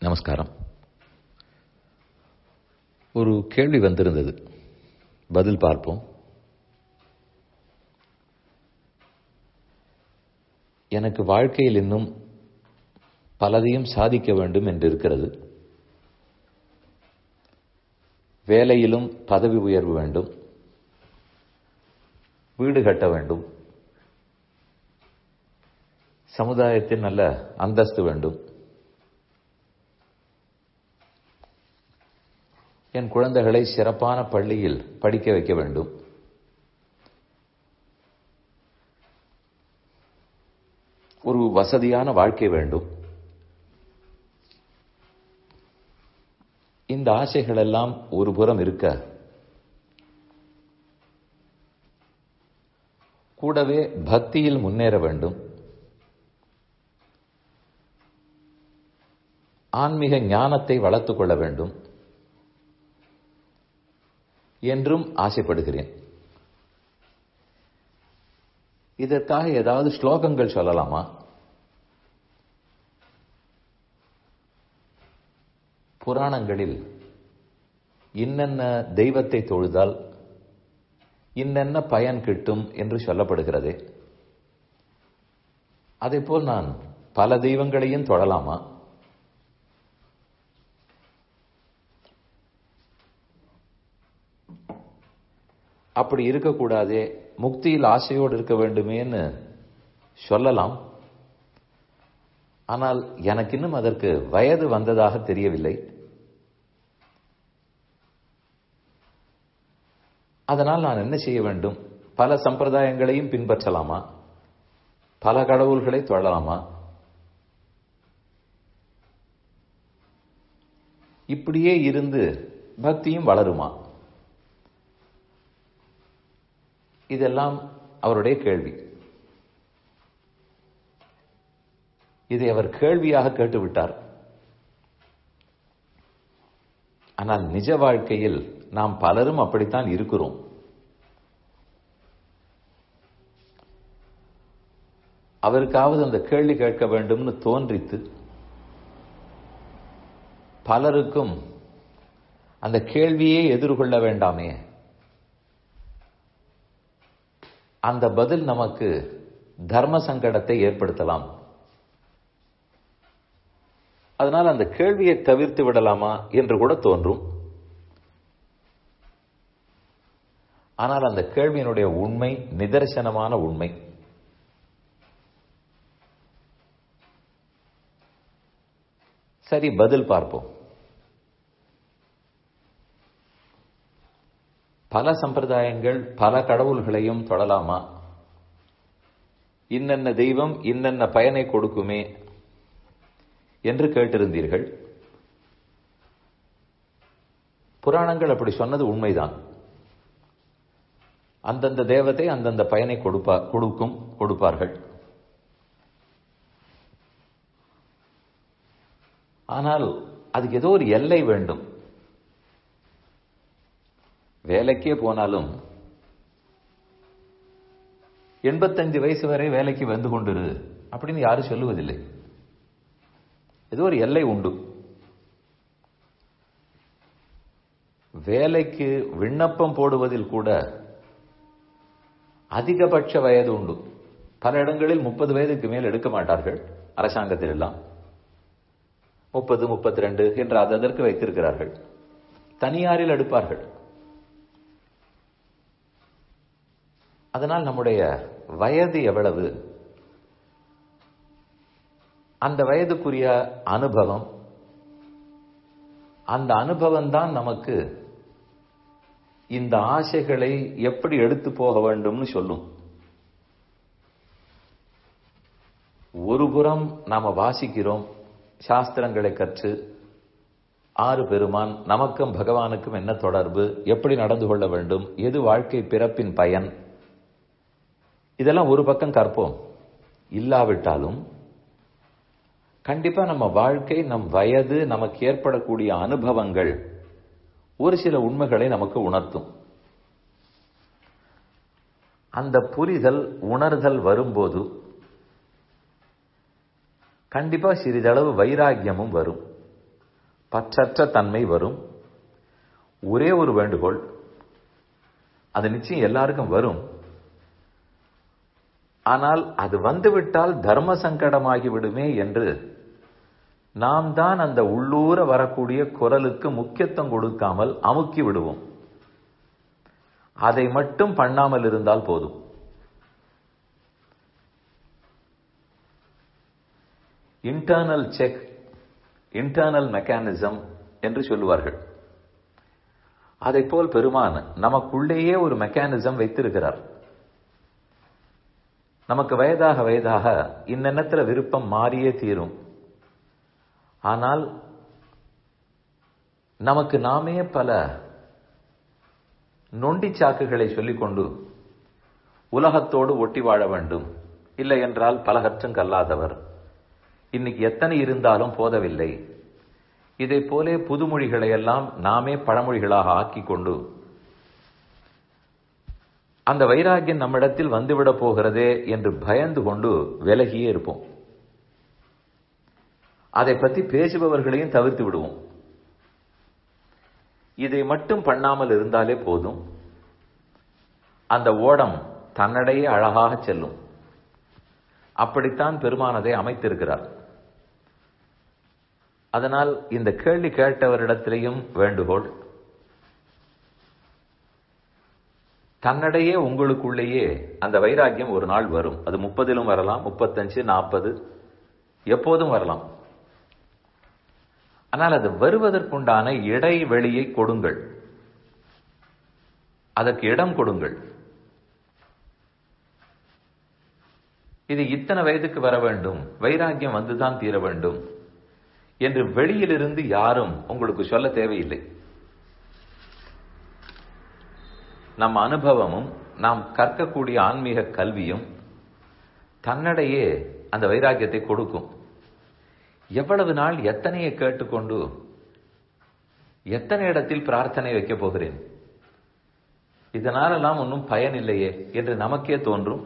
நமஸ்காரம் ஒரு கேள்வி வந்திருந்தது பதில் பார்ப்போம் எனக்கு வாழ்க்கையில் இன்னும் பலதையும் சாதிக்க வேண்டும் என்று இருக்கிறது வேலையிலும் பதவி உயர்வு வேண்டும் வீடு கட்ட வேண்டும் சமுதாயத்தில் நல்ல அந்தஸ்து வேண்டும் என் குழந்தைகளை சிறப்பான பள்ளியில் படிக்க வைக்க வேண்டும் ஒரு வசதியான வாழ்க்கை வேண்டும் இந்த ஆசைகள் எல்லாம் ஒரு புறம் இருக்க கூடவே பக்தியில் முன்னேற வேண்டும் ஆன்மீக ஞானத்தை வளர்த்துக் கொள்ள வேண்டும் என்றும் ஆசைப்படுகிறேன் இதற்காக ஏதாவது ஸ்லோகங்கள் சொல்லலாமா புராணங்களில் இன்னென்ன தெய்வத்தை தொழுதால் இன்னென்ன பயன் கிட்டும் என்று சொல்லப்படுகிறது அதேபோல் நான் பல தெய்வங்களையும் தொழலாமா அப்படி இருக்கக்கூடாதே முக்தியில் ஆசையோடு இருக்க வேண்டுமேன்னு சொல்லலாம் ஆனால் எனக்கு இன்னும் அதற்கு வயது வந்ததாக தெரியவில்லை அதனால் நான் என்ன செய்ய வேண்டும் பல சம்பிரதாயங்களையும் பின்பற்றலாமா பல கடவுள்களை தொழலாமா இப்படியே இருந்து பக்தியும் வளருமா இதெல்லாம் அவருடைய கேள்வி இதை அவர் கேள்வியாக கேட்டுவிட்டார் ஆனால் நிஜ வாழ்க்கையில் நாம் பலரும் அப்படித்தான் இருக்கிறோம் அவருக்காவது அந்த கேள்வி கேட்க வேண்டும்னு தோன்றித்து பலருக்கும் அந்த கேள்வியே எதிர்கொள்ள வேண்டாமே அந்த பதில் நமக்கு தர்ம சங்கடத்தை ஏற்படுத்தலாம் அதனால் அந்த கேள்வியை தவிர்த்து விடலாமா என்று கூட தோன்றும் ஆனால் அந்த கேள்வியினுடைய உண்மை நிதர்சனமான உண்மை சரி பதில் பார்ப்போம் பல சம்பிரதாயங்கள் பல கடவுள்களையும் தொடலாமா இன்னென்ன தெய்வம் இன்னென்ன பயனை கொடுக்குமே என்று கேட்டிருந்தீர்கள் புராணங்கள் அப்படி சொன்னது உண்மைதான் அந்தந்த தேவத்தை அந்தந்த பயனை கொடுப்பா கொடுக்கும் கொடுப்பார்கள் ஆனால் அதுக்கு ஏதோ ஒரு எல்லை வேண்டும் வேலைக்கே போனாலும் எண்பத்தஞ்சு வயசு வரை வேலைக்கு வந்து கொண்டிரு அப்படின்னு யாரும் சொல்லுவதில்லை ஏதோ ஒரு எல்லை உண்டு வேலைக்கு விண்ணப்பம் போடுவதில் கூட அதிகபட்ச வயது உண்டு பல இடங்களில் முப்பது வயதுக்கு மேல் எடுக்க மாட்டார்கள் அரசாங்கத்தில் எல்லாம் முப்பது முப்பத்தி ரெண்டு என்று அதற்கு வைத்திருக்கிறார்கள் தனியாரில் எடுப்பார்கள் அதனால் நம்முடைய வயது எவ்வளவு அந்த வயதுக்குரிய அனுபவம் அந்த அனுபவம் தான் நமக்கு இந்த ஆசைகளை எப்படி எடுத்து போக வேண்டும்னு சொல்லும் ஒரு புறம் நாம வாசிக்கிறோம் சாஸ்திரங்களை கற்று ஆறு பெருமான் நமக்கும் பகவானுக்கும் என்ன தொடர்பு எப்படி நடந்து கொள்ள வேண்டும் எது வாழ்க்கை பிறப்பின் பயன் இதெல்லாம் ஒரு பக்கம் கற்போம் இல்லாவிட்டாலும் கண்டிப்பா நம்ம வாழ்க்கை நம் வயது நமக்கு ஏற்படக்கூடிய அனுபவங்கள் ஒரு சில உண்மைகளை நமக்கு உணர்த்தும் அந்த புரிதல் உணர்தல் வரும்போது கண்டிப்பா சிறிதளவு வைராக்கியமும் வரும் பற்றற்ற தன்மை வரும் ஒரே ஒரு வேண்டுகோள் அது நிச்சயம் எல்லாருக்கும் வரும் ஆனால் அது வந்துவிட்டால் தர்ம சங்கடமாகி விடுமே என்று நாம் தான் அந்த உள்ளூர வரக்கூடிய குரலுக்கு முக்கியத்துவம் கொடுக்காமல் அமுக்கி விடுவோம் அதை மட்டும் பண்ணாமல் இருந்தால் போதும் இன்டர்னல் செக் இன்டர்னல் மெக்கானிசம் என்று சொல்லுவார்கள் அதை போல் பெருமான் நமக்குள்ளேயே ஒரு மெக்கானிசம் வைத்திருக்கிறார் நமக்கு வயதாக வயதாக இன்னென்னத்துல விருப்பம் மாறியே தீரும் ஆனால் நமக்கு நாமே பல நொண்டி சாக்குகளை சொல்லிக்கொண்டு உலகத்தோடு ஒட்டி வாழ வேண்டும் இல்லை என்றால் பலகற்றும் கல்லாதவர் இன்னைக்கு எத்தனை இருந்தாலும் போதவில்லை இதை போலே புதுமொழிகளை எல்லாம் நாமே பழமொழிகளாக ஆக்கிக் கொண்டு அந்த வைராகியம் நம்மிடத்தில் வந்துவிட போகிறதே என்று பயந்து கொண்டு விலகியே இருப்போம் அதை பற்றி பேசுபவர்களையும் தவிர்த்து விடுவோம் இதை மட்டும் பண்ணாமல் இருந்தாலே போதும் அந்த ஓடம் தன்னடையே அழகாக செல்லும் அப்படித்தான் பெருமானதை அமைத்திருக்கிறார் அதனால் இந்த கேள்வி கேட்டவரிடத்திலேயும் வேண்டுகோள் தன்னடையே உங்களுக்குள்ளேயே அந்த வைராக்கியம் ஒரு நாள் வரும் அது முப்பதிலும் வரலாம் முப்பத்தஞ்சு நாற்பது எப்போதும் வரலாம் ஆனால் அது வருவதற்குண்டான இடைவெளியை கொடுங்கள் அதற்கு இடம் கொடுங்கள் இது இத்தனை வயதுக்கு வர வேண்டும் வைராக்கியம் வந்துதான் தீர வேண்டும் என்று வெளியிலிருந்து யாரும் உங்களுக்கு சொல்ல தேவையில்லை நம் அனுபவமும் நாம் கற்கக்கூடிய ஆன்மீக கல்வியும் தன்னடையே அந்த வைராக்கியத்தை கொடுக்கும் எவ்வளவு நாள் எத்தனையை கேட்டுக்கொண்டு எத்தனை இடத்தில் பிரார்த்தனை வைக்கப் போகிறேன் இதனாலெல்லாம் ஒன்றும் பயன் இல்லையே என்று நமக்கே தோன்றும்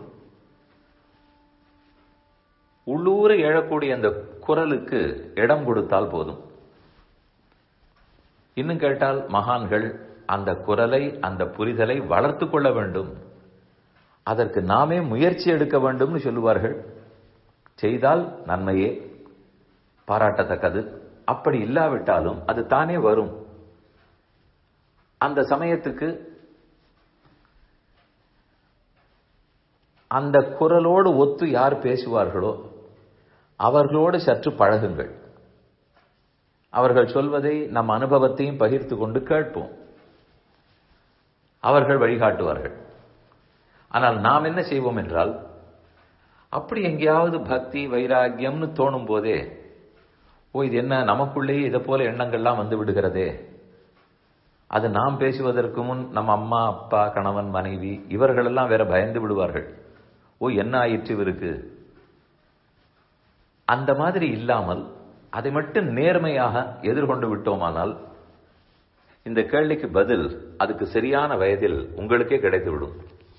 உள்ளூர எழக்கூடிய அந்த குரலுக்கு இடம் கொடுத்தால் போதும் இன்னும் கேட்டால் மகான்கள் அந்த குரலை அந்த புரிதலை வளர்த்து கொள்ள வேண்டும் அதற்கு நாமே முயற்சி எடுக்க வேண்டும்னு சொல்லுவார்கள் செய்தால் நன்மையே பாராட்டத்தக்கது அப்படி இல்லாவிட்டாலும் அது தானே வரும் அந்த சமயத்துக்கு அந்த குரலோடு ஒத்து யார் பேசுவார்களோ அவர்களோடு சற்று பழகுங்கள் அவர்கள் சொல்வதை நம் அனுபவத்தையும் பகிர்ந்து கொண்டு கேட்போம் அவர்கள் வழிகாட்டுவார்கள் ஆனால் நாம் என்ன செய்வோம் என்றால் அப்படி எங்கேயாவது பக்தி வைராக்கியம்னு தோணும் போதே ஓ இது என்ன நமக்குள்ளேயே இதை போல எண்ணங்கள்லாம் வந்து விடுகிறதே அது நாம் பேசுவதற்கு முன் நம்ம அம்மா அப்பா கணவன் மனைவி இவர்களெல்லாம் வேற பயந்து விடுவார்கள் ஓ என்ன ஆயிற்று இவருக்கு அந்த மாதிரி இல்லாமல் அதை மட்டும் நேர்மையாக எதிர்கொண்டு விட்டோமானால் இந்த கேள்விக்கு பதில் அதுக்கு சரியான வயதில் உங்களுக்கே கிடைத்துவிடும்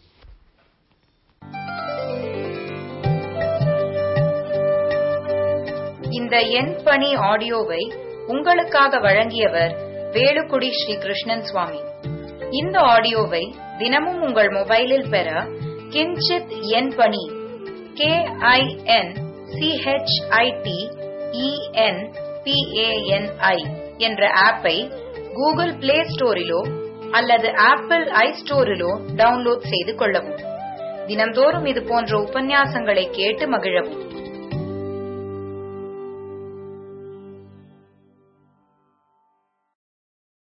இந்த எண் பணி ஆடியோவை உங்களுக்காக வழங்கியவர் வேலுக்குடி ஸ்ரீ கிருஷ்ணன் சுவாமி இந்த ஆடியோவை தினமும் உங்கள் மொபைலில் பெற கிஞ்சித் எண் பணி கே ஐ என் சிஹெச்ஐடி இஎன் பிஏஎன்ஐ என்ற ஆப்பை கூகுள் பிளே ஸ்டோரிலோ அல்லது ஆப்பிள் ஐ ஸ்டோரிலோ டவுன்லோட் செய்து கொள்ளவும் தினம்தோறும் இது போன்ற உபன்யாசங்களை கேட்டு மகிழவும்